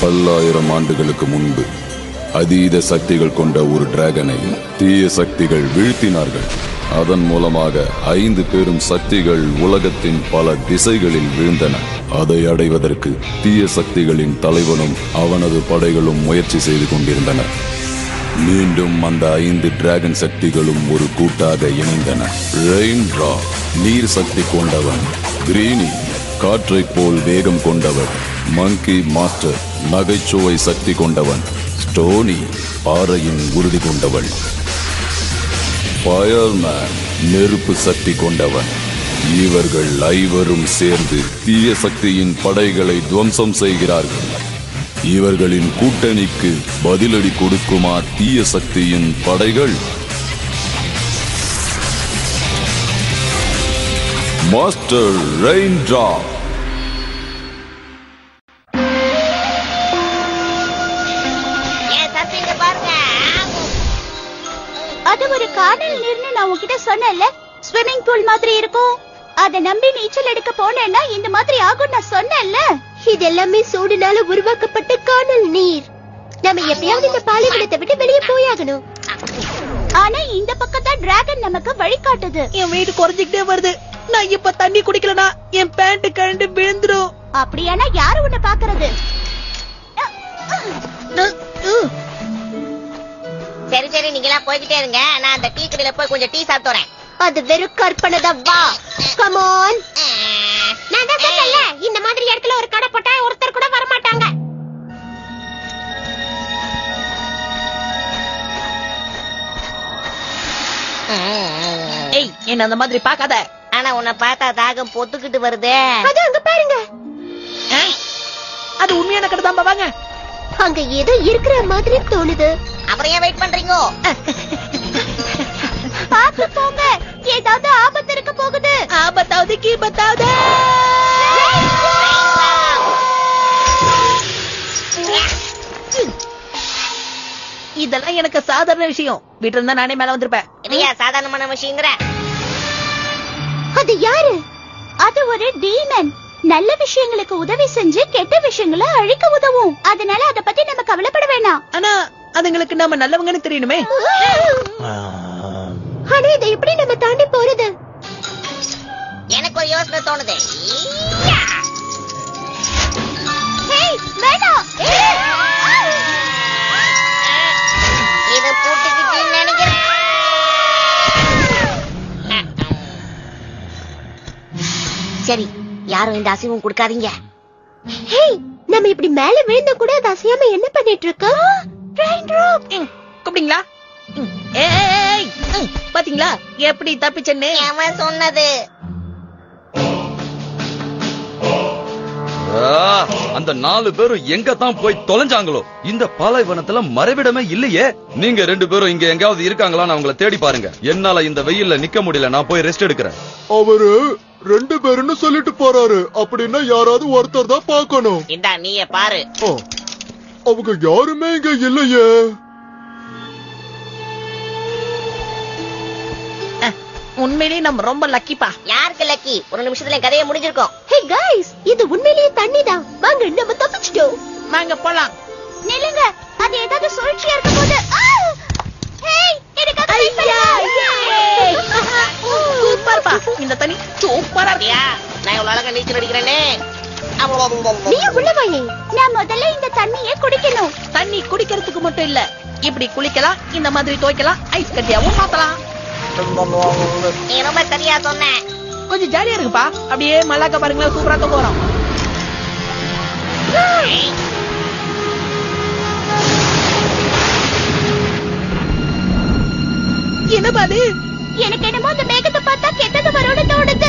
பல்லாயிரம் ஆண்டுகளுக்கு முன்பு அதீத சக்திகள் கொண்ட ஒரு டிராகனை தீய சக்திகள் வீழ்த்தினார்கள் அதன் மூலமாக ஐந்து பெரும் சக்திகள் உலகத்தின் பல திசைகளில் வீழ்ந்தன அதை அடைவதற்கு தீய சக்திகளின் தலைவனும் அவனது படைகளும் முயற்சி செய்து கொண்டிருந்தனர் மீண்டும் அந்த ஐந்து டிராகன் சக்திகளும் ஒரு கூட்டாக இணைந்தன ரெயின் ரா நீர் சக்தி கொண்டவன் கிரீனி காற்றைப் போல் வேகம் கொண்டவன் மங்கி மாஸ்டர் நகைச்சுவை சக்தி கொண்டவன் ஸ்டோனி பாறையின் உறுதி கொண்டவள் ஃபயர்மேன் நெருப்பு சக்தி கொண்டவன் இவர்கள் ஐவரும் சேர்ந்து தீய சக்தியின் படைகளை துவம்சம் செய்கிறார்கள் இவர்களின் கூட்டணிக்கு பதிலடி கொடுக்குமா தீய சக்தியின் படைகள் மாஸ்டர் ரெயின் டிராப் ஏன் சத்திங்க பாருங்க அது ஒரு காணல் நீர்னு நான் உன்கிட்ட சொன்னேன்ல ஸ்விம்மிங் பூல் மாதிரி இருக்கும் அத நம்பி நீச்சல் எடுக்க போனேன்னா இந்த மாதிரி ஆகும் நான் சொன்னேன்ல இது எல்லாமே சூடுனால உருவாக்கப்பட்ட காணல் நீர் நம்ம எப்படியாவது இந்த பாலைவனத்தை விட்டு வெளியே போயாகணும் ஆனா இந்த பக்கம் தான் டிராகன் நமக்கு வழிகாட்டுது என் வெயிட் குறைஞ்சிக்கிட்டே வருது நான் இப்ப தண்ணி குடிக்கலனா என் பேண்ட் கழண்டு விழுந்துரும் அப்படியானா யாரு உன்னை பாக்குறது அஹ், அஹ். சரி சரி நீங்களாம் போய்கிட்டே இருங்க நான் அந்த டீ கடையில போய் கொஞ்சம் டீ சாப்பிட்டு வரேன் அது வெறும் கற்பனை தான் வா கமான் நான் தான் சொன்னேன்ல இந்த மாதிரி இடத்துல ஒரு கடை போட்டா ஒருத்தர் கூட வர மாட்டாங்க ஏய் என்ன அந்த மாதிரி பாக்காத ஆனா உன்னை பார்த்தா தாகம் பொத்துக்கிட்டு வருதே அது அங்க பாருங்க அது உண்மையான கடை தான் வாங்க அங்க ஏதோ இருக்கிற மாதிரி தோணுது அப்புறம் ஏன் வெயிட் பண்றீங்க பாத்து போங்க ஏதாவது ஆபத்து இருக்க போகுது ஆபத்தாவது கீபத்தாவது இதெல்லாம் எனக்கு சாதாரண விஷயம் வீட்டுல இருந்தா நானே மேல வந்திருப்பேன் இல்லையா சாதாரணமான விஷயங்கிற அது யாரு அது ஒரு டீமன் நல்ல விஷயங்களுக்கு உதவி செஞ்சு கெட்ட விஷயங்களை அழிக்க உதவும் அதனால அத பத்தி நம்ம கவலைப்பட வேணாம் ஆனா அதுங்களுக்கு நாம நல்லவங்கன்னு தெரியணுமே ஆனா இதை எப்படி நம்ம தாண்டி போறது எனக்கு ஒரு யோசனை தோணுது ஹேய் வேணாம் இது பூட்டிக்கிட்டு நினைக்கிறேன் சரி யாரும் இந்த அசைவம் கொடுக்காதீங்க ஹேய் நம்ம இப்படி மேல விழுந்தா கூட அது அசையாம என்ன பண்ணிட்டு இருக்கோம் ட்ரெயின் ரோப் ம், கூப்பிட்டீங்களா ம், ஏய் ம், பாத்தீங்களா எப்படி தப்பிச்சேன்னு அவன் சொன்னது ஆ, அந்த நாலு பேரும் எங்க தான் போய் தொலைஞ்சாங்களோ இந்த பாலைவனத்துல மறைவிடமே இல்லையே நீங்க ரெண்டு பேரும் இங்க எங்கயாவது இருக்காங்களான்னு அவங்கள தேடி பாருங்க என்னால இந்த வெயில்ல நிக்க முடியல நான் போய் ரெஸ்ட் எடுக்கிறேன் அவரு ரெண்டு பேருன்னு சொல்லிட்டு போறாரு அப்படின்னா யாராவது ஒருத்தர் தான் பார்க்கணும் இந்தா நீயே பாரு ஓ, அவங்க யாருமே இங்க இல்லையே உண்மையிலேயே நம்ம ரொம்ப லக்கிப்பா யாருக்கு லக்கி ஒரு நிமிஷத்துல என் கதையை முடிஞ்சிருக்கும் ஹே गाइस இது உண்மையிலேயே தண்ணி தான் வாங்க நம்ம தப்பிச்சிட்டோம் வாங்க போலாம் நில்லுங்க அது ஏதாவது சூழ்ச்சியா இருக்க போது ஹேய் எனக்காக wait பண்ணுங்க. சூப்பர்ப்பா இந்த தண்ணி சூப்பரா இருக்கு அப்படியா நான் இவ்வளவு அழகா நீச்சல் அடிக்கிறேனே நீயும் உள்ள வாயே நான் முதல்ல இந்த தண்ணியை குடிக்கணும் தண்ணி குடிக்கிறதுக்கு மட்டும் இல்ல இப்படி குளிக்கலாம் இந்த மாதிரி துவைக்கலாம் ஐஸ் கட்டியாவும் மாத்தலாம் நீ ரொம்ப சரியா சொன்ன கொஞ்சம் ஜாலியா இருக்குப்பா அப்படியே மல்லாக்க பாருங்களேன் சூப்பரா தூக்க வரும் என்ன பாது எனக்கு என்னமோ இந்த மேகத்தை பார்த்தா கெட்டது வரும்னு தோணுது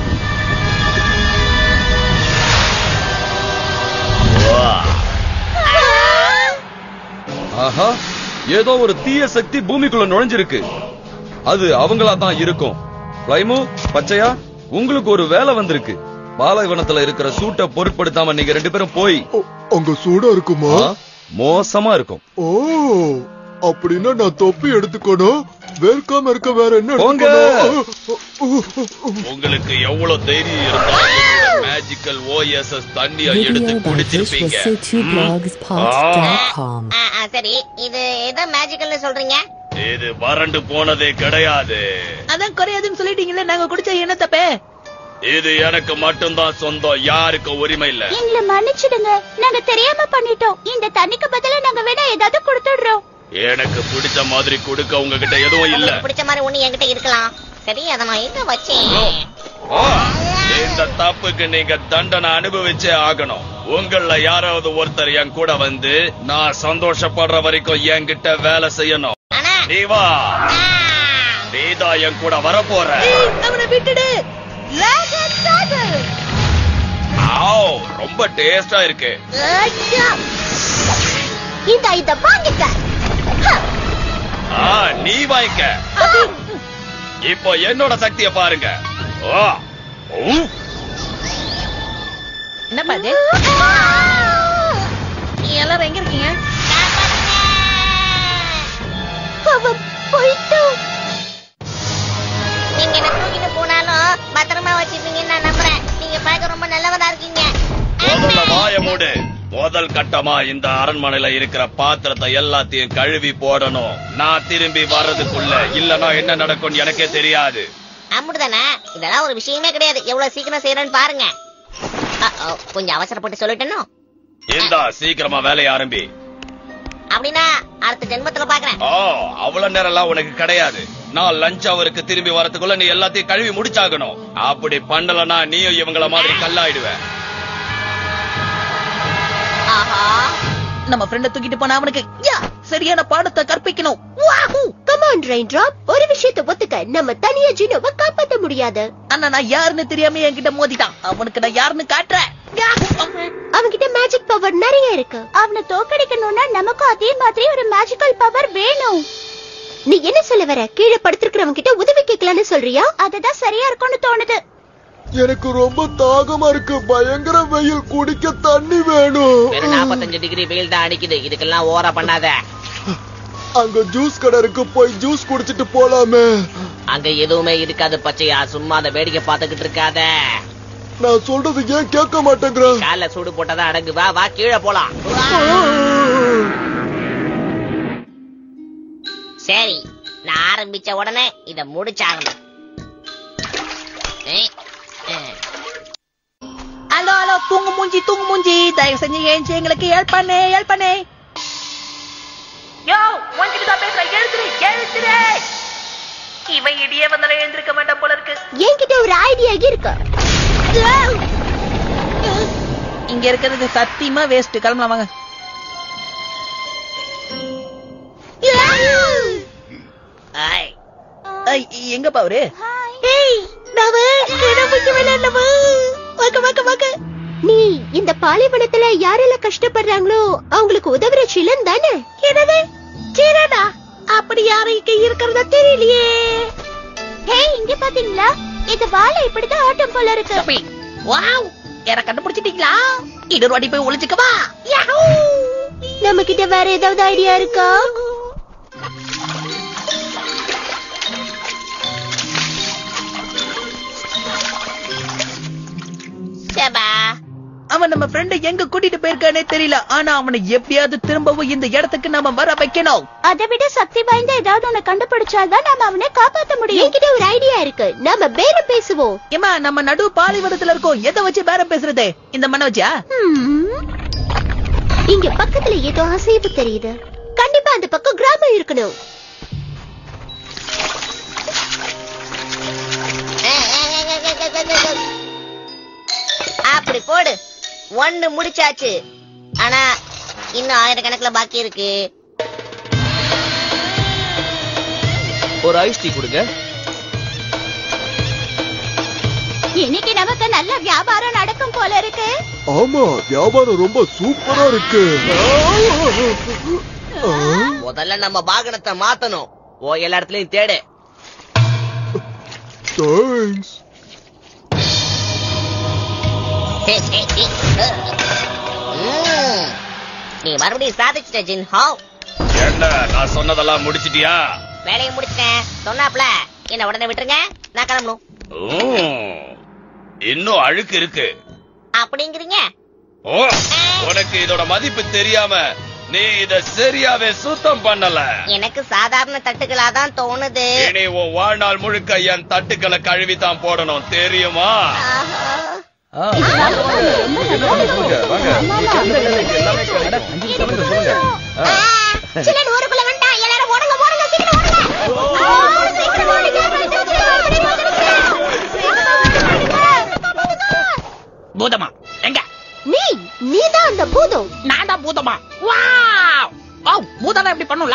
ஆஹா ஏதோ ஒரு தீய சக்தி பூமிக்குள்ள நுழைஞ்சிருக்கு அது அவங்களா தான் இருக்கும் லைமு பச்சையா உங்களுக்கு ஒரு வேலை வந்திருக்கு பாலைவனத்துல இருக்கிற சூட்டை பொருட்படுத்தாம நீங்க ரெண்டு பேரும் போய் ஓ, அங்க சூடா இருக்குமா ஆ, மோசமா இருக்கும் ஓ அப்படின்னா நான் தொப்பி எடுத்துக்கணும் வேர்க்காம இருக்க வேற என்ன போங்க. எடுத்துக்கணும் உங்களுக்கு எவ்வளவு தைரியம் இருந்தாலும் மேஜிக்கல் ஓஎஸ்எஸ் தண்ணிய எடுத்து Video by குடிச்சிருப்பீங்க visualsotublogs.pod.com. ஆ, ஆ, சரி இது எதை மேஜிக்கல்னு சொல்றீங்க இது வறண்டு போனதே கிடையாது அதான் குறையாதுன்னு சொல்லிட்டீங்களே நாங்க குடிச்ச என்ன தப்பே இது எனக்கு மட்டும்தான் சொந்தம் யாருக்கும் உரிமை இல்ல எங்களை மன்னிச்சிடுங்க நாங்க தெரியாம பண்ணிட்டோம் இந்த தண்ணிக்கு பதிலா நாங்க வேணா ஏதாவது கொடுத்துடுறோம் எனக்கு பிடிச்ச மாதிரி கொடுக்க உங்ககிட்ட எதுவும் இல்ல உங்களுக்கு பிடிச்ச மாதிரி ஒண்ணு என்கிட்ட இருக்கலாம் சரி அதை நான் எங்க வச்சேன் ஆ, இந்த தப்புக்கு நீங்க தண்டனை அனுபவிச்சே ஆகணும் உங்கள யாராவது ஒருத்தர் என் கூட வந்து நான் சந்தோஷப்படுற வரைக்கும் என்கிட்ட வேலை செய்யணும் ஆனா நீ வா ஆ, நீதான் என் கூட வரப்போற ஏய், அவனை விட்டுடு ஆவ், ரொம்ப டேஸ்டா இருக்கு இந்த இத வாங்கிக்க ஆ, நீ வாங்கிக்க இப்போ என்னோட சக்தியை பாருங்க ஓ, ஊ, என்னப்பா இது எல்லாரும் எங்க இருக்கீங்க அவன் போயிட்டான் நீங்க என்ன தூக்கிட்டு போனாலும் பத்திரமா வச்சுப்பீங்கன்னு நான் நம்புறேன் நீங்க பார்க்க ரொம்ப நல்லவரா இருக்கீங்க முதல்ல வாய மூடு முதல் கட்டமா இந்த அரண்மனையில இருக்கிற பாத்திரத்தை எல்லாத்தையும் கழுவி போடணும் நான் திரும்பி வர்றதுக்குள்ள இல்லனா என்ன நடக்கும்னு எனக்கே தெரியாது அம்முடுதானே இதெல்லாம் ஒரு விஷயமே கிடையாது எவ்வளவு சீக்கிரம் செய்யறேன்னு பாருங்க அ, ஓ, கொஞ்சம் அவசரப்பட்டு சொல்லிட்டேனோ இந்தா சீக்கிரமா வேலைய ஆரம்பி அப்படின்னா அடுத்த ஜென்மத்துல பாக்குறேன் ஓ அவ்வளவு நேரம் எல்லாம் உனக்கு கிடையாது நான் லஞ்ச் அவருக்கு திரும்பி வரதுக்குள்ள நீ எல்லாத்தையும் கழுவி முடிச்சாகணும் அப்படி பண்ணலனா நீயும் இவங்கள மாதிரி கல்லாயிடுவ ஆஹா நம்ம ஃப்ரெண்ட தூக்கிட்டு போனா அவனுக்கு யா சரியான பாடத்தை கற்பிக்கணும் கமான் ரெயின் டிராப் ஒரு விஷயத்தை ஒத்துக்க நம்ம தனியா ஜீனோவை காப்பாத்த முடியாது அண்ணா நான் யாருன்னு தெரியாம என்கிட்ட மோதிட்டான் அவனுக்கு நான் யாருன்னு காட்டுறேன் அவன்கிட்ட மேஜிக் பவர் நிறைய இருக்கு அவனை தோக்கடிக்கணும்னா நமக்கும் அதே மாதிரி ஒரு மேஜிக்கல் பவர் வேணும் நீ என்ன சொல்ல வர கீழே படுத்திருக்கிறவங்க கிட்ட உதவி கேட்கலான்னு சொல்றியா அதுதான் சரியா இருக்கும்னு தோணுது எனக்கு ரொம்ப தாகமா இருக்கு பயங்கர வெயில் குடிக்க தண்ணி வேணும் வெறும் நாற்பத்தஞ்சு டிகிரி வெயில் தான் அடிக்குது இதுக்கெல்லாம் ஓர பண்ணாத அங்க ஜூஸ் கடை இருக்கு போய் ஜூஸ் குடிச்சிட்டு போலாமே அங்க எதுவுமே இருக்காது பச்சையா சும்மா அதை வேடிக்கை பார்த்துக்கிட்டு இருக்காத நான் சொல்றது ஏன் கேட்க மாட்டேங்கிற கால சூடு போட்டதா அடங்கு வா வா கீழே போலாம் சரி நான் ஆரம்பிச்ச உடனே இத முடிச்சாகணும் ஏய், ஏய். ஹலோ ஹலோ தூங்கு மூஞ்சி தூங்கு மூஞ்சி தயவு செஞ்சு ஏஞ்சி எங்களுக்கு ஹெல்ப் பண்ணு ஹெல்ப் பண்ணு யோ உன்கிட்ட தான் பேசுறேன் எழுத்துரு எழுத்துரு இவன் இடியே வந்தாலும் எழுந்திருக்க மாட்டான் போல இருக்கு என்கிட்ட ஒரு ஐடியா இருக்கு இங்க இருக்கிறது சத்தியமா வேஸ்ட் கிளம்பலாம் வாங்க ஐய். ஐய், எங்கப்பா அவரு ஏய் நவ கிடமுக்கு விளையாடவா வாக்க வாக்க வாக்க நீ இந்த பாலைவனத்துல யாரெல்லாம் கஷ்டப்படுறாங்களோ அவங்களுக்கு உதவுற சிலன் தானே என்னது சிலனா அப்படி யாரும் இங்க இருக்கிறதா தெரியலையே ஹே இங்க பாத்தீங்களா இது வாழை இப்படிதான் ஆட்டம் போல இருக்கு தப்பி வாவ் யார கண்டுபிடிச்சிட்டீங்களா இன்னொரு வாட்டி போய் ஒளிச்சுக்கவா நம்ம கிட்ட வேற ஏதாவது ஐடியா இருக்கா சபா அவன் நம்ம ஃப்ரெண்ட எங்க கூட்டிட்டு போயிருக்கானே தெரியல ஆனா அவனை எப்படியாவது திரும்பவும் இந்த இடத்துக்கு நாம வர வைக்கணும் அதை விட சக்தி வாய்ந்த ஏதாவது ஒண்ணு கண்டுபிடிச்சாதான் நாம அவனை காப்பாத்த முடியும் என்கிட்ட ஒரு ஐடியா இருக்கு நாம பேரம் பேசுவோம் ஏமா நம்ம நடு பாலைவனத்துல இருக்கோம் எதை வச்சு பேரம் பேசுறது இந்த மண்ணை வச்சா ஹம். இங்க பக்கத்துல ஏதோ அசைவு தெரியுது கண்டிப்பா அந்த பக்கம் கிராமம் இருக்கணும் அப்படி போடு ஒண்ணு முடிச்சாச்சு ஆனா இன்னும் ஆயிரக்கணக்குல பாக்கி இருக்கு ஒரு ஐஸ் டீ கொடுங்க இன்னைக்கு நமக்கு நல்ல வியாபாரம் நடக்கும் போல இருக்கு ஆமா வியாபாரம் ரொம்ப சூப்பரா இருக்கு ஆ, முதல்ல நம்ம வாகனத்தை மாத்தணும் ஓ எல்லா இடத்துலயும் தேடு thanks. ம். நீ மறுபடியும் சாதிச்சிட்ட ஜின் ஹாவ் என்ன நான் சொன்னதெல்லாம் முடிச்சிட்டியா வேலையை முடிச்சிட்டேன் சொன்னாப்ல என்ன உடனே விட்டுருங்க நான் கிளம்பணும் ஊம். இன்னும் அழுக்கு இருக்கு அப்படிங்கிறீங்க ஓ உனக்கு இதோட மதிப்பு தெரியாம நீ இத சரியாவே சுத்தம் பண்ணல எனக்கு சாதாரண தட்டுகளா தான் தோணுது இனி உன் வாழ்நாள் முழுக்க என் தட்டுக்களை கழுவி தான் போடணும் தெரியுமா ஆஹா. ஆ, சொல்லுங்க, வாங்க. அட, அஞ்சு நிமிஷம் மட்டும் சொல்லுங்க. ஆ. சிலன் ஊருக்குள்ள வந்துட்டான் எல்லாரும் ஓடுங்க ஓடுங்க சீக்கிரம் ஓடுங்க ஆ, சீக்கிரம் ஓடுங்க அப்படி வந்துருச்சு. பூதமா எங்க நீ நீதான் அந்த பூதம் நான் தான் பூதமா வாவ் ஓ பூதம் இப்படி பண்ணும்ல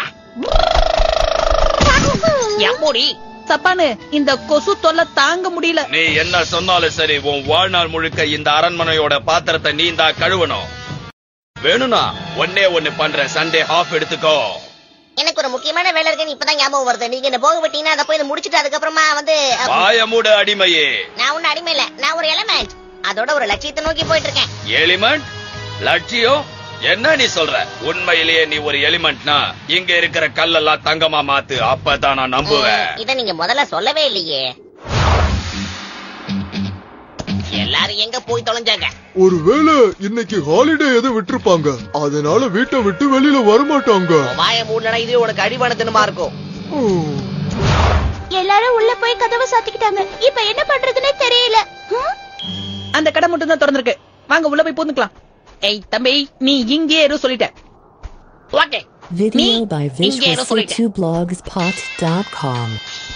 எப்படி சப்பானு இந்த கொசு தொல்லை தாங்க முடியல நீ என்ன சொன்னாலும் சரி உன் வாழ்நாள் முழுக்க இந்த அரண்மனையோட பாத்திரத்தை நீ தான் கழுவணும் வேணும்னா ஒன்னே ஒண்ணு பண்ற சண்டே ஆஃப் எடுத்துக்கோ எனக்கு ஒரு முக்கியமான வேலை இருக்குன்னு இப்பதான் ஞாபகம் வருது நீங்க என்ன போக விட்டீங்கன்னா அதை போய் இதை முடிச்சிட்டு அதுக்கப்புறமா வந்து அஹ், வாய மூடு அடிமையே நான் ஒண்ணு அடிமை இல்ல நான் ஒரு எலமெண்ட் அதோட ஒரு லட்சியத்தை நோக்கி போயிட்டு இருக்கேன் எலிமெண்ட் லட்சியம் என்ன நீ சொல்ற உண்மையிலேயே நீ ஒரு எலிமெண்ட்னா இங்க இருக்கிற கல்லெல்லாம் தங்கமா மாத்து அப்பதான் நான் நம்புவேன் இத நீங்க முதல்ல சொல்லவே இல்லையே எல்லாரும் எங்க போய் தொலைஞ்சாங்க ஒருவேளை இன்னைக்கு ஹாலிடே எதுவும் விட்டுருப்பாங்க அதனால வீட்டை விட்டு வெளியில வரமாட்டாங்க வாய மூடலனா இதே உனக்கு அடிவான தினமா இருக்கும் ம். எல்லாரும் உள்ள போய் கதவை சாத்திக்கிட்டாங்க இப்ப என்ன பண்றதுன்னே தெரியல ஹம்? அந்த கடை மட்டும் தான் திறந்திருக்கு வாங்க உள்ள போய் பூந்துக்கலாம் ஏய் தம்பி நீ இங்கே இரு சொல்லிட்டேன் ஓகே Video by இங்கே இரு சொல்லிட்டேன் visual42blogspot.com.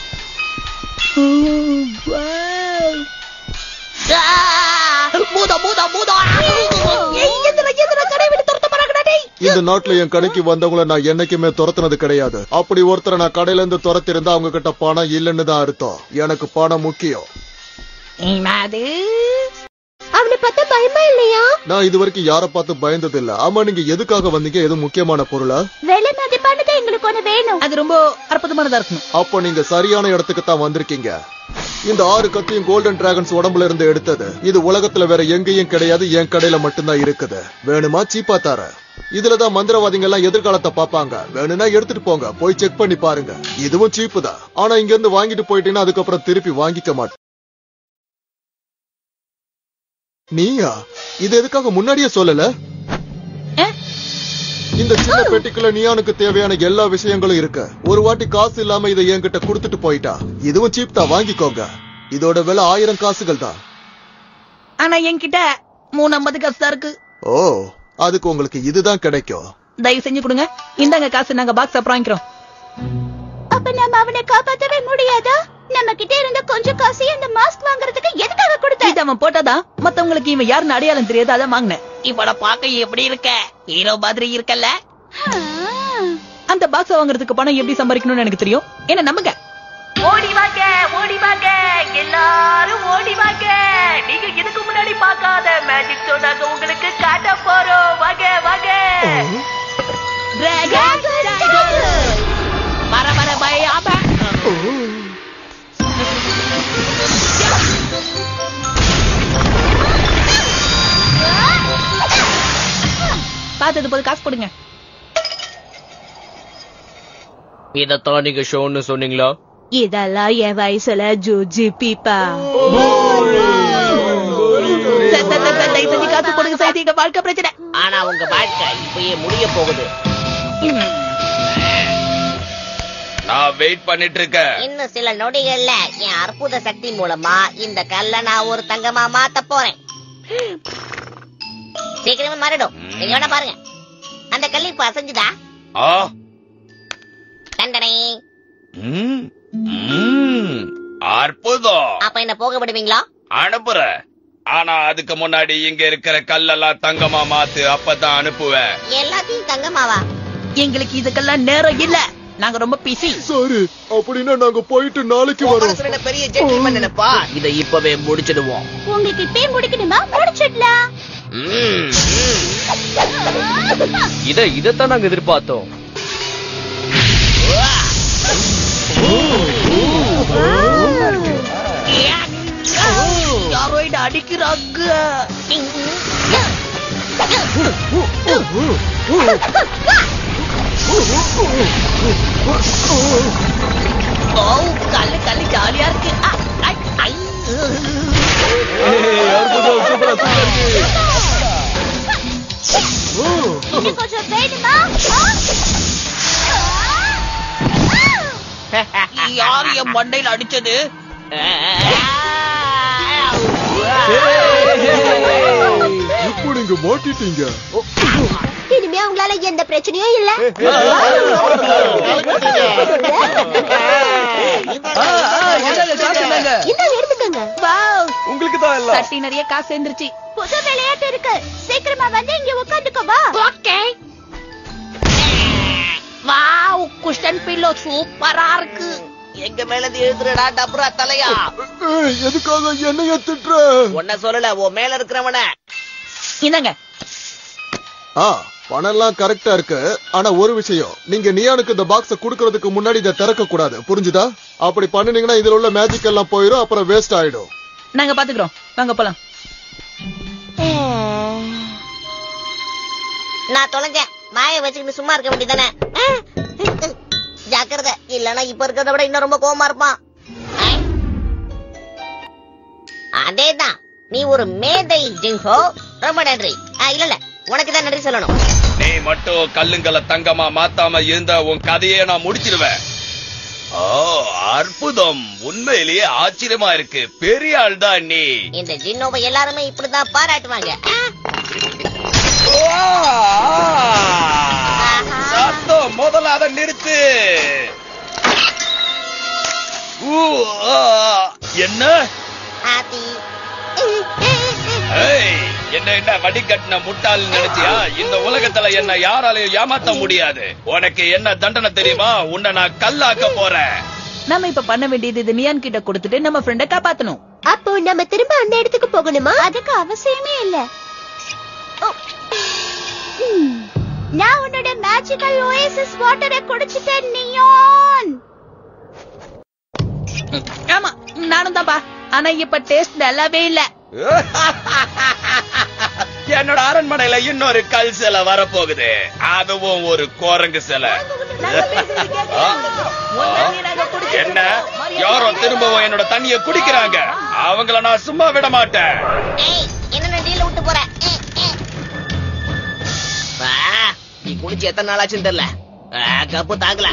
பூதம் பூதம் பூதம் ஏய், எதுல எதுல கடை விட்டு துரத்த போறாங்கடா டேய் இந்த நாட்டுல என் கடைக்கு வந்தவங்கள நான் என்னைக்குமே துரத்துனது கிடையாது அப்படி ஒருத்தரை நான் கடையில இருந்து துரத்திருந்தா அவங்க கிட்ட பணம் இல்லைன்னு தான் அர்த்தம் எனக்கு பணம் முக்கியம் என்னது அவனை பார்த்தா பயமா இல்லையா நான் இது வரைக்கும் யாரை பார்த்து பயந்தது இல்ல ஆமா நீங்க எதுக்காக வந்தீங்க எது முக்கியமான பொருளா விலை மதிப்பானது எங்களுக்கு ஒண்ணு வேணும் அது ரொம்ப அற்புதமானதா இருக்கணும் அப்ப நீங்க சரியான இடத்துக்கு தான் வந்திருக்கீங்க இந்த ஆறு கத்தியும் கோல்டன் டிராகன்ஸ் உடம்புல இருந்து எடுத்தது இது உலகத்துல வேற எங்கேயும் கிடையாது என் கடையில மட்டும்தான் இருக்குது வேணுமா சீப்பா தர இதுலதான் மந்திரவாதிங்க எல்லாம் எதிர்காலத்தை பாப்பாங்க வேணும்னா எடுத்துட்டு போங்க போய் செக் பண்ணி பாருங்க இதுவும் சீப்பு தான் ஆனா இங்க இருந்து வாங்கிட்டு போயிட்டீங்கன்னா அதுக்கப்புறம் திருப்பி வாங்கிக்க மாட்டேன் நீயா இது எதுக்காக முன்னாடியே சொல்லல அஹ், இந்த சின்ன பெட்டிக்குள்ள நியானுக்கு தேவையான எல்லா விஷயங்களும் இருக்கு ஒரு வாட்டி காசு இல்லாம இதை என்கிட்ட கொடுத்துட்டு போயிட்டா இதுவும் சீப் தான் வாங்கிக்கோங்க இதோட விலை ஆயிரம் காசுகள் தான் ஆனா என்கிட்ட மூணு ஐம்பது காசு தான் இருக்கு ஓ அதுக்கு உங்களுக்கு இதுதான் கிடைக்கும் தயவு செஞ்சு கொடுங்க இந்தாங்க காசு நாங்க பாக்ஸ் அப்புறம் வாங்கிக்கிறோம் அப்ப நம்ம அவனை காப்பாத்தவே முடியாதா நம்ம கிட்ட இருந்த கொஞ்சம் காசையும் அந்த மாஸ்க் வாங்குறதுக்கு எதுக்காக கொடுத்த இது அவன் போட்டாதான் மத்தவங்களுக்கு இவன் யாருன்னு அடையாளம் தெரியாது அதான் வாங்கினேன் இவட பாக்க எப்படி இருக்க ஹீரோ மாதிரி இருக்கல்ல அந்த பாக்ஸ் வாங்குறதுக்கு பணம் எப்படி சம்பாதிக்கணும்னு எனக்கு தெரியும் என்ன நம்புங்க ஓடி வாங்க ஓடி வாங்க எல்லாரும் ஓடி வாங்க நீங்க இதுக்கு முன்னாடி பார்க்காத மேஜிக் ஷோ நாங்க உங்களுக்கு காட்ட போறோம் வாங்க வாங்க Dragon Dragon. வர வர பயாம பார்த்தது போது காசு போடுங்க இதத்தான் நீங்க ஷோன்னு சொன்னீங்களா இதெல்லாம் என் வயசுல ஜூஜி பீப்பா சார், சார், சார், சார், தயவு செஞ்சு காசு போடுங்க சார் இது எங்க வாழ்க்கை பிரச்சனை ஆனா உங்க வாழ்க்கை இப்பயே முடிய போகுது நான் வெயிட் பண்ணிட்டு இருக்கேன் இன்னும் சில நொடிகள்ல என் அற்புத சக்தி மூலமா இந்த கல்ல நான் ஒரு தங்கமா மாத்த போறேன் சீக்கிரமே மாறிடும் நீங்க வேணா பாருங்க அந்த கல் இப்ப அசைஞ்சுதா ஆ தண்டனை ம், ம், அற்புதம் அப்ப என்ன போக விடுவீங்களா அனுப்புற ஆனா அதுக்கு முன்னாடி இங்க இருக்கிற கல்லெல்லாம் தங்கமா மாத்து அப்பதான் அனுப்புவேன் எல்லாத்தையும் தங்கமாவா எங்களுக்கு இதுக்கெல்லாம் நேரம் இல்ல நாங்க ரொம்ப பிஸி சரி அப்படின்னா நாங்க போயிட்டு நாளைக்கு வரோம் பெரிய ஜென்டில்மேன் நினைப்பா இதை இப்பவே முடிச்சிடுவோம் உங்களுக்கு இப்பயே முடிக்கணுமா முடிச்சிடலாம் ம், இத இதத்தான் நாங்க எதிர்பார்த்தோம் யாரோ இத அடிக்கிறாங்க ஓ கல்லு கல்லு ஜாலியா இருக்கு ஆ, ஐ, ஐ, உ. இன்னும் கொஞ்சம் வேணுமா ஆ? யார் என் மண்டையில அடிச்சது இப்போ நீங்க மாட்டிட்டீங்க இனிமே அவங்களால எந்த பிரச்சனையும் இல்ல இந்தாங்க. இன்னும் எடுத்துக்கங்க வாவ் உங்களுக்கு தான் எல்லாம் தட்டி நிறைய காசு சேர்ந்துருச்சு புது விளையாட்டு இருக்கு சீக்கிரமா வந்து இங்க உட்காந்துக்கோ வா ஓகே வாவ் குஷன் பில்லோ சூப்பரா இருக்கு எங்க மேலது எழுதுறடா டபுரா தலையா ஏய், எதுக்காக என்னைய திட்டுற உன்ன சொல்லல உன் மேல இருக்கிறவன இந்தாங்க ஆ பணம் எல்லாம் கரெக்டா இருக்கு ஆனா ஒரு விஷயம் நீங்க நியானுக்கு இந்த பாக்ஸ குடுக்கறதுக்கு முன்னாடி இதை திறக்க கூடாது புரிஞ்சுதா அப்படி பண்ணுனீங்கன்னா இதுல உள்ள மேஜிக் எல்லாம் போயிடும் அப்புறம் வேஸ்ட் ஆயிடும் நாங்க பாத்துக்கிறோம் வாங்க போலாம் நான் தொலைஞ்சேன் வாயை வச்சுக்கிட்டு சும்மா இருக்க வேண்டியதானே ஜாக்கிரதை இல்லனா இப்ப இருக்கிறத விட இன்னும் ரொம்ப கோவமா இருப்பான் ஆ? அதேதான் நீ ஒரு மேதை ஜிங்ஹோ ரொம்ப நன்றி ஆ, இல்ல இல்ல உனக்கு தான் நன்றி சொல்லணும் நீ மட்டும் கல்லுங்களை தங்கமா மாத்தாம இருந்த உன் கதையே நான் முடிச்சிருவேன் ஓ அற்புதம் உண்மையிலேயே ஆச்சரியமா இருக்கு பெரிய ஆள் தான் நீ இந்த ஜின்னோவை எல்லாருமே இப்படிதான் பாராட்டுவாங்க ஆ? சத்தம் முதல்ல அதை நிறுத்து ஊ, ஆ, என்ன ஆத்தி ஏய், என்ன என்ன வடிகட்டின முட்டாள் நினைச்சியா இந்த உலகத்துல என்ன யாராலையும் ஏமாத்த முடியாது உனக்கு என்ன தண்டனை தெரியுமா உன்னை நான் கல்லாக்க போறேன் நம்ம இப்ப பண்ண வேண்டியது இது நியான் கிட்ட கொடுத்துட்டு நம்ம ஃப்ரெண்ட காப்பாத்தணும் அப்போ நம்ம திரும்ப அந்த இடத்துக்கு போகணுமா அதுக்கு அவசியமே இல்ல ஓ. ம். நான் உன்னோட மேஜிக்கல் ஓஎஸ்எஸ் வாட்டரை குடிச்சிட்டேன் நியான் ஆமா நானும் தான்ப்பா ஆனா இப்ப டேஸ்ட் நல்லாவே இல்ல என்னோட அரண்மனையில இன்னொரு கல் சிலை வரப்போகுது அதுவும் ஒரு குரங்கு சிலை ஆ? என்ன யாரோ திரும்பவும் என்னோட தண்ணிய குடிக்கிறாங்க அவங்கள நான் சும்மா விட மாட்டேன் ஏய் என்ன டீல விட்டு போற ஏய், ஏய். ஆ, நீ குடிச்சு எத்தனை நாள் ஆச்சுன்னு தெரியல ஆ, கப்பு தாங்கல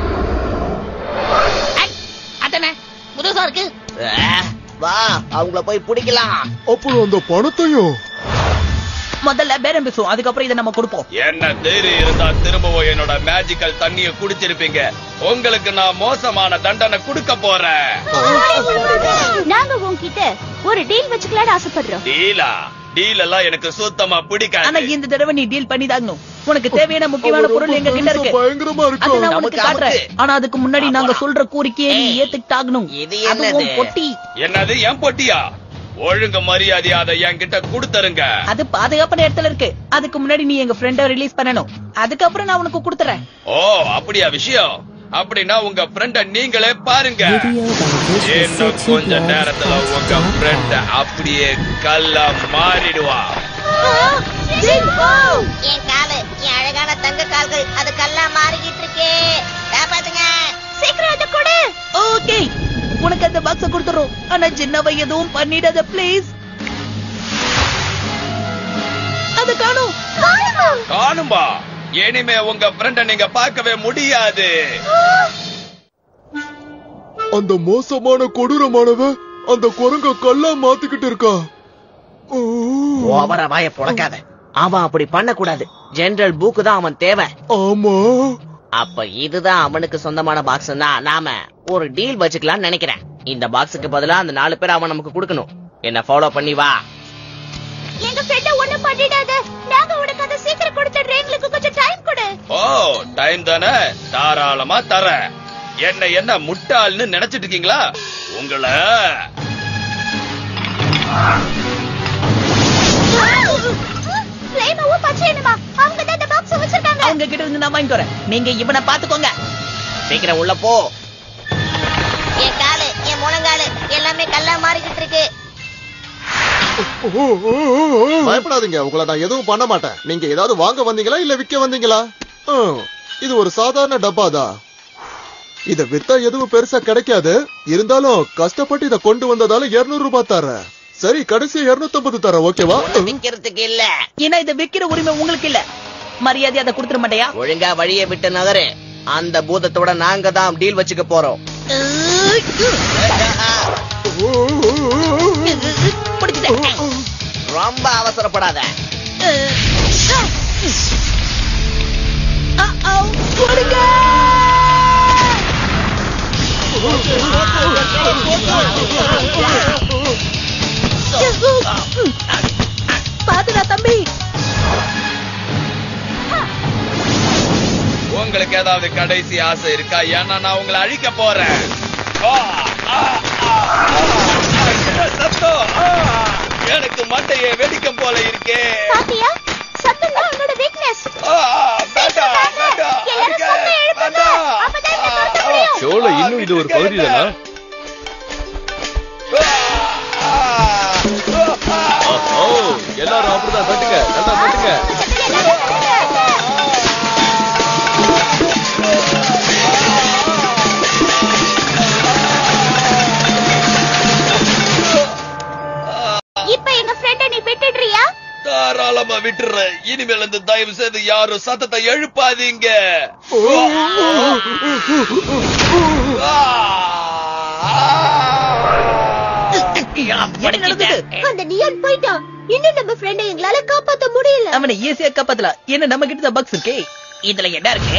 அத்தனை புதுசா இருக்கு ஆ, வா அவங்கள போய் பிடிக்கலாம் அப்புறம் அந்த பணத்தையும் முதல்ல பேரம் பேசுவோம் அதுக்கப்புறம் இதை நம்ம கொடுப்போம் என்ன தைரியம் இருந்தா திரும்பவும் என்னோட மேஜிக்கல் தண்ணிய குடிச்சிருப்பீங்க உங்களுக்கு நான் மோசமான தண்டனை கொடுக்க போறேன் நாங்க உன்கிட்ட ஒரு டீல் வச்சுக்கலாம்னு ஆசைப்படுறோம் டீலா டீல் எல்லாம் எனக்கு சுத்தமா ஆனா பிடிக்காது இந்த தடவை நீ டீல் பண்ணி தாங்கணும் உனக்கு தேவையான முக்கியமான பொருள் எங்க கிட்ட இருக்கு பயங்கரமா அது இருக்கும் நான் உனக்கு நமக்கு காட்டுறேன் ஆபத்து. ஆனா அதுக்கு முன்னாடி நாங்க சொல்ற கோரிக்கையை நீ ஏய், ஏத்துக்கிட்டாகணும் இது அதுவும் என்னது? பொட்டி என்னது என் பொட்டியா ஒழுங்கு மரியாதையா அதை என்கிட்ட கொடுத்துருங்க அது பாதுகாப்பான இடத்துல இருக்கு அதுக்கு முன்னாடி நீ எங்க ஃப்ரெண்ட ரிலீஸ் பண்ணணும் அதுக்கப்புறம் நான் உனக்கு கொடுத்துறேன் ஓ அப்படியா விஷயம் அப்படின்னா உங்க ஃப்ரெண்ட நீங்களே பாருங்க Video by இன்னும் Visual கொஞ்ச City நேரத்துல Blog உங்க dot ஃப்ரெண்ட com. அப்படியே கல்லா மாறிடுவா என் காலு என் அழகான தங்க கால்கள் அது கல்லா மாறிக்கிட்டு இருக்கே காப்பாத்துங்க சீக்கிரம் அதை கொடு ஓகே உனக்கு அந்த பாக்ஸ கொடுத்துறோம் ஆனா சின்னவ எதுவும் பண்ணிடாத ப்ளீஸ் அது காணும் காணும்பா இனிமே உங்க ஃப்ரெண்ட நீங்க பார்க்கவே முடியாது அந்த மோசமான கொடூரமானவ அந்த குரங்க கல்லா மாத்திக்கிட்டு இருக்கா ஓ. ஓவர வாய புழக்காத அவன் அப்படி பண்ண கூடாது ஜெனரல் பூக்கு தான் அவன் தேவை ஆமா அப்ப இதுதான் அவனுக்கு சொந்தமான பாக்ஸ்னா நாம ஒரு டீல் வச்சுக்கலாம்னு நினைக்கிறேன் இந்த பாக்ஸுக்கு பதிலா அந்த நாலு பேர் அவன் நமக்கு கொடுக்கணும் என்ன ஃபாலோ பண்ணி வா எங்க ஃப்ரெண்ட ஒண்ணு பண்ணிடாத நாங்க உனக்கு அதை சீக்கிரம் கொடுத்துடுறேன் எங்களுக்கு கொஞ்சம் டைம் கொடு ஓ டைம் தானே தாராளமா தரேன் என்ன என்ன முட்டாள்னு நினைச்சிட்டு இருக்கீங்களா உங்களை ஃப்ளேமாவும் பச்சையனுமா அவங்க தான் இந்த பாக்ஸ் வச்சிருக்காங்க அவங்க கிட்ட இருந்து நான் வாங்கிட்டு வரேன் நீங்க இவனை பாத்துக்கோங்க சீக்கிரம் உள்ள போ என் காலு என் முழங்காலு எல்லாமே கல்லா மாறிக்கிட்டு இருக்கு ஓ, ஓ, ஓ, ஓ. பயப்படாதீங்க உங்களை நான் எதுவும் பண்ண மாட்டேன் நீங்க ஏதாவது வாங்க வந்தீங்களா இல்ல விக்க வந்தீங்களா ம், இது ஒரு சாதாரண டப்பா தான் இத வித்தா எதுவும் பெருசா கிடைக்காது இருந்தாலும் கஷ்டப்பட்டு இத கொண்டு வந்ததால 200 ரூபாய் தரேன் சரி கடைசி 250 தரேன் ஓகேவா விக்கிறதுக்கு இல்ல ஏன்னா இதை விக்கிற உரிமை உங்களுக்கு இல்ல மரியாதை அதை கொடுத்துட மாட்டேயா ஒழுங்கா வழியை விட்டு நகரு அந்த பூதத்தோட நாங்க தான் டீல் வச்சுக்க போறோம் பிடிச்சிட்டேன் ரொம்ப அவசரப்படாத Uh-oh. கொடுங்க பாத்துடா தம்பி உங்களுக்கு ஏதாவது கடைசி ஆசை இருக்கா ஏன்னா நான் உங்களை அழிக்க போறேன் ஆ, ஆ, ஆ, ஆ, என்ன சத்தம் ஆ, எனக்கு மண்டையை வெடிக்கும் போல இருக்கே பாத்தியா சத்தம் தான் உன்னோட வீக்னஸ் ஆ, வேண்டாம், வேண்டாம், எல்லாரும் சத்தம் எழுப்புங்க. வேண்டாம். அப்பதான் இதை நிறுத்த முடியும். ஷோல இன்னும் இது ஒரு பகுதி தானா எல்லாரும் அப்படிதான் தட்டுங்க நல்லா தட்டுங்க எல்லாரும் சத்தம். இப்ப எங்க ஃப்ரெண்ட நீ விட்டுடுறியா தாராளமா விட்டுறேன் இனிமேல் இந்த தயவு செய்து யாரும் சத்தத்தை எழுப்பாதீங்க என்ன நடந்தது அந்த நியான் போயிட்டான் இன்னும் நம்ம ஃப்ரெண்டை எங்களால காப்பாத்த முடியல அவனை ஈஸியா காப்பாத்தலாம் என்ன நம்ம கிட்ட பக்ஸ் இருக்கே இதுல என்ன இருக்கு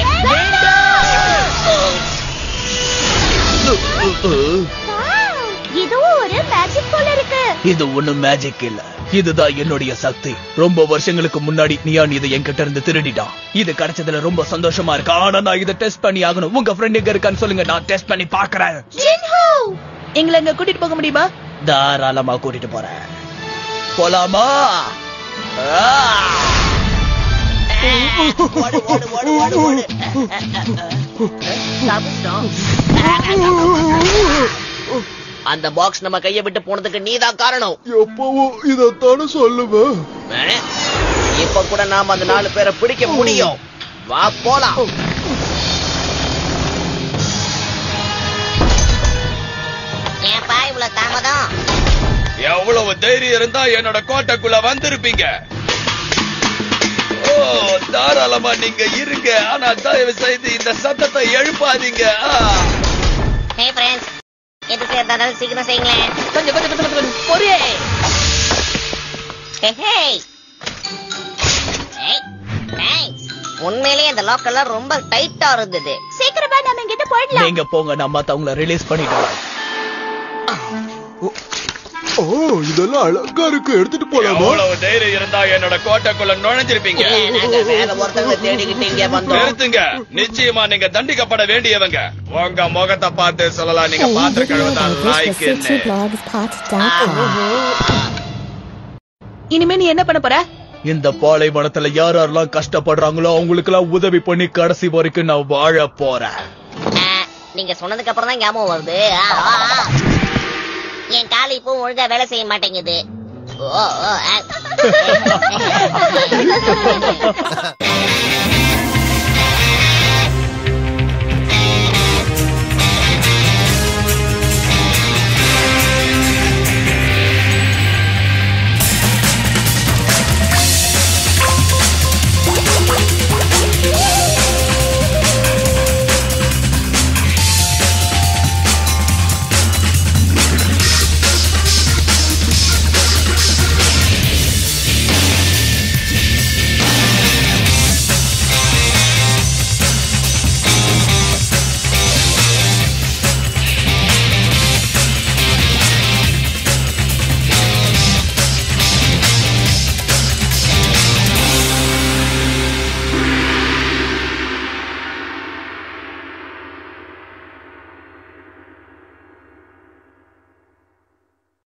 வாவ், இதுவும் ஒரு மேஜிக் போல இருக்கு இது ஒண்ணும் மேஜிக் இல்ல இதுதான் என்னுடைய சக்தி ரொம்ப வருஷங்களுக்கு முன்னாடி நியான் இதை என்கிட்ட இருந்து திருடிட்டான் இது கிடைச்சதுல ரொம்ப சந்தோஷமா இருக்கு ஆனா நான் இதை டெஸ்ட் பண்ணி ஆகணும் உங்க ஃப்ரெண்ட் எங்க இருக்கான்னு சொல்லுங்க நான் டெஸ்ட் பண்ணி பாக்குறேன் ஜின்ஹோ எங்களை எங்க கூட்டிட்டு போக முடியுமா தாராளமா கூட்டிட்டு போறேன் போலாமா ஆ! ஓடு ஓடு ஓடு ஓடு ஓடு தப்பிச்சிட்டோம். அந்த பாக்ஸ் நம்ம கைய விட்டு போனதுக்கு நீதான் காரணம் எப்பவும் இதத்தானே சொல்லுவேன் அஹ், இப்ப கூட நாம அந்த நாலு பேரை பிடிக்க முடியும் வா போலாம் ஏன்பா இவ்வளவு தாமதம் எவ்வளவு தைரியம் இருந்தா என்னோட கோட்டைக்குள்ள வந்திருப்பீங்க ஓ தாராளமா நீங்க இருங்க ஆனா தயவு செய்து இந்த சத்தத்தை எழுப்பாதீங்க ஆ. ஹே ஃப்ரெண்ட்ஸ் எது சேர்ந்தாலும் சீக்கிரம் செய்யுங்களேன் கொஞ்சம் கொஞ்சம் கொஞ்சம் கொஞ்சம் கொஞ்சம் பொறுயே ஹே ஹே ஏய், thanks. உண்மையிலேயே இந்த லாக் எல்லாம் ரொம்ப டைட்டா இருந்தது சீக்கிரமா நம்ம இங்கிட்ட போயிடலாம் நீங்க போங்க நான் மத்தவங்கள ரிலீஸ் பண்ணிடுவேன் ஓ இதெல்லாம் அழகா இருக்கு எடுத்துட்டு போலாமா எவ்வளவு தைரியம் இருந்தா என்னோட கோட்டைக்குள்ள நுழைஞ்சிருப்பீங்க ஏன் நாங்க வேற ஒருத்தங்களை தேடிக்கிட்டு இங்க வந்தோம் நிறுத்துங்க நிச்சயமா நீங்க தண்டிக்கப்பட வேண்டியவங்க உங்க முகத்தை பார்த்து சொல்லலாம் நீங்க Hey, பாத்திர video கழுவதான் of this was லாய்க்குன்னு cityblogspot.com. இனிமே நீ என்ன பண்ண போற இந்த பாலைவனத்துல யார் யாரெல்லாம் கஷ்டப்படுறாங்களோ அவங்களுக்கு எல்லாம் உதவி பண்ணி கடைசி வரைக்கும் நான் வாழ போறேன் ஆ, நீங்க சொன்னதுக்கு அப்புறம் தான் ஞாபகம் வருது ஆ, ஆ, ஆ. என் கால் இப்போ ஒழுங்கா வேலை செய்ய மாட்டேங்குது ஓ, ஓ, ஆ.